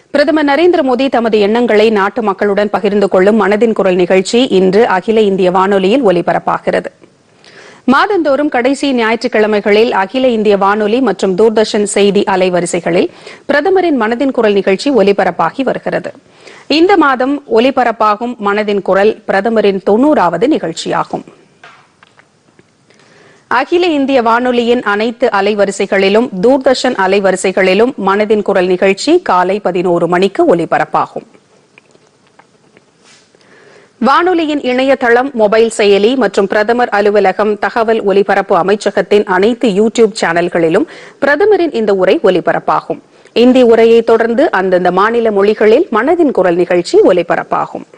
பிரதமர் நரேந்திர மோடி தமது எண்ணங்களை நாட்டு மக்களுடன் பகிர்ந்து கொள்ளும் மனதின் குரல் நிகழ்ச்சி இன்று அகில இந்திய வானொலியில் ஒலிபரப்பாகிறது மாதந்தோறும் கடைசி ஞாயிற்றுக்கிழமைகளில் அகில இந்திய வானொலி மற்றும் தூர்தர்ஷன் செய்தி அலைவரிசைகளில் பிரதமரின் மனதின் குரல் நிகழ்ச்சி ஒலிபரப்பாகி வருகிறது இந்த மாதம் ஒலிபரப்பாகும் மனதின் குரல் பிரதமரின் தொன்னூறாவது நிகழ்ச்சியாகும் அகில இந்திய வானொலியின் அனைத்து அலைவரிசைகளிலும் தூர்தர்ஷன் அலைவரிசைகளிலும் மனதின் குரல் நிகழ்ச்சி காலை பதினோரு மணிக்கு ஒலிபரப்பாகும் வானொலியின் இணையதளம் மொபைல் செயலி மற்றும் பிரதமர் அலுவலகம் தகவல் ஒலிபரப்பு அமைச்சகத்தின் அனைத்து யூ டியூப் சேனல்களிலும் பிரதமரின் இந்த உரை ஒலிபரப்பாகும் இந்தி உரையை தொடர்ந்து அந்தந்த மாநில மொழிகளில் மனதின் குரல் நிகழ்ச்சி ஒலிபரப்பாகும்